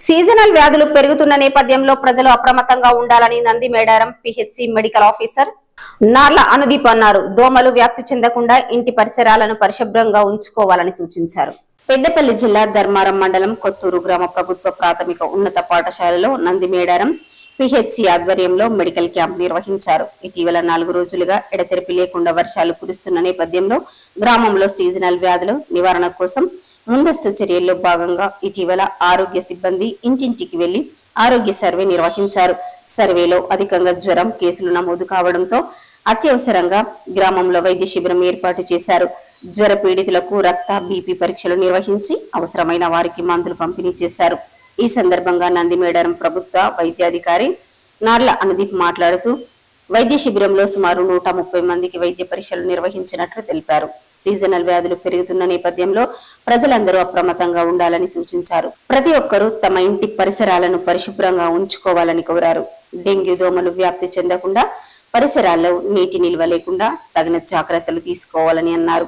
seasonal వ్యాధులు పెరుగుతున్న నేపథ్యంలో ప్రజలు అప్రమత్తంగా ఉండాలని Nandi Medaram PHC medical officer Narla Anudeep అన్నారు దోమలు వ్యాప్తి చెందకుండా ఇంటి పరిసరాలను పరిశుభ్రంగా ఉంచుకోవాలని సూచించారు పెద్దపల్లి జిల్లా ధర్మారం మండలం కొత్తూరు గ్రామ ప్రభుత్వ ప్రాథమిక ఉన్నత పాఠశాలలో నంది మేడారం పిహెచ్సి ఆధ్వర్యంలో మెడికల్ క్యాంప్ నిర్వహించారు ఇటీవల నాలుగు రోజులుగా ఎడతెరిపి లేకుండా వర్షాలు కురుస్తున్న నేపథ్యంలో గ్రామంలో సీజనల్ వ్యాధుల నివారణ కోసం ముందస్తు చర్యల్లో భాగంగా ఇటీవల ఆరోగ్య సిబ్బంది ఇంటింటికి వెళ్లి ఆరోగ్య సర్వే నిర్వహించారు సర్వేలో అధికంగా జ్వరం కేసులు నమోదు కావడంతో అత్యవసరంగా గ్రామంలో వైద్య శిబిరం ఏర్పాటు చేశారు జ్వర పీడితులకు రక్త బీపీ పరీక్షలు నిర్వహించి అవసరమైన వారికి మందులు పంపిణీ చేశారు ఈ సందర్భంగా నందిమేడారం ప్రభుత్వ వైద్యాధికారి నార్ల అనుదీప్ మాట్లాడుతూ వైద్య శిబిరంలో సుమారు నూట ముప్పై మందికి వైద్య పరీక్షలు నిర్వహించినట్లు తెలిపారు సీజనల్ వ్యాధులు పెరుగుతున్న నేపథ్యంలో ప్రజలందరూ అప్రమత్తంగా ఉండాలని సూచించారు ప్రతి ఒక్కరూ తమ ఇంటి పరిసరాలను పరిశుభ్రంగా ఉంచుకోవాలని కోరారు డెంగ్యూ దోమలు వ్యాప్తి చెందకుండా పరిసరాల్లో నీటి నిల్వ లేకుండా తగిన జాగ్రత్తలు తీసుకోవాలని అన్నారు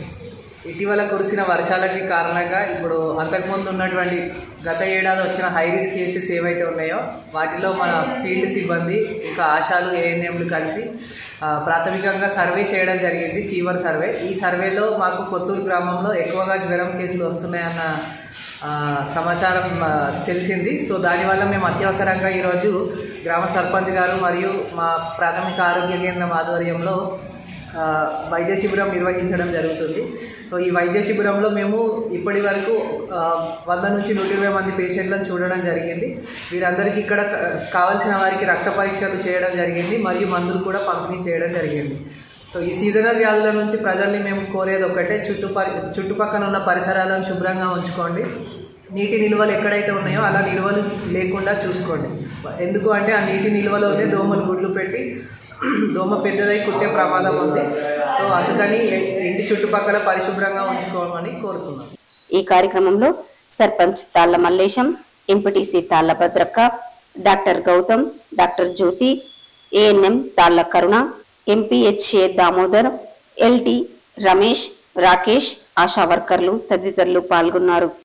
ఇటీవల కురిసిన వర్షాలకి కారణంగా ఇప్పుడు అంతకుముందు ఉన్నటువంటి గత ఏడాది వచ్చిన హై రిస్క్ కేసెస్ ఏవైతే ఉన్నాయో వాటిలో మన ఫీల్డ్ సిబ్బంది ఇంకా ఆశాలు ఏఎన్ఎంలు కలిసి ఆ, ప్రాథమికంగా సర్వే చేయడం జరిగింది ఫీవర్ సర్వే ఈ సర్వేలో మాకు కొత్తూరు గ్రామంలో ఎక్కువగా జ్వరం కేసులు వస్తున్నాయన్న ఆ, సమాచారం ఆ, తెలిసింది సో దానివల్ల మేము అత్యవసరంగా ఈరోజు గ్రామ సర్పంచ్ గారు మరియు మా ప్రాథమిక ఆరోగ్య కేంద్రం ఆధ్వర్యంలో ఆ, వైద్య శిబిరం నిర్వహించడం జరుగుతుంది సో ఈ వైద్య శిబిరంలో మేము ఇప్పటి వరకు ఆ, వంద నుంచి నూట ఇరవై మంది పేషెంట్లను చూడడం జరిగింది వీరందరికీ ఇక్కడ క- కావలసిన వారికి రక్త పరీక్షలు చేయడం జరిగింది మరియు మందులు కూడా పంపిణీ చేయడం జరిగింది సో ఈ సీజనల్ వ్యాధుల నుంచి ప్రజల్ని మేము కోరేది ఒకటే చుట్టుపరి చుట్టుపక్కల ఉన్న పరిసరాలను శుభ్రంగా ఉంచుకోండి నీటి నిల్వలు ఎక్కడైతే ఉన్నాయో అలా నిల్వలు లేకుండా చూసుకోండి ఎందుకు అంటే ఆ నీటి నిల్వలోనే దోమలు గుడ్లు పెట్టి దోమ పెద్దదై కుట్టే ప్రమాదం ఉంది సో అందుకని ఇంటి చుట్టుపక్కల పరిశుభ్రంగా ఉంచుకోమని కోరుతున్నాను ఈ కార్యక్రమంలో సర్పంచ్ తాళ్ల Mallesham MPTC Talla Bhadrakka doctor Gautam doctor Jyothi ANM Talla Karuna MPHA Damodar LT Ramesh Rakesh Asha వర్కర్లు తదితరులు పాల్గొన్నారు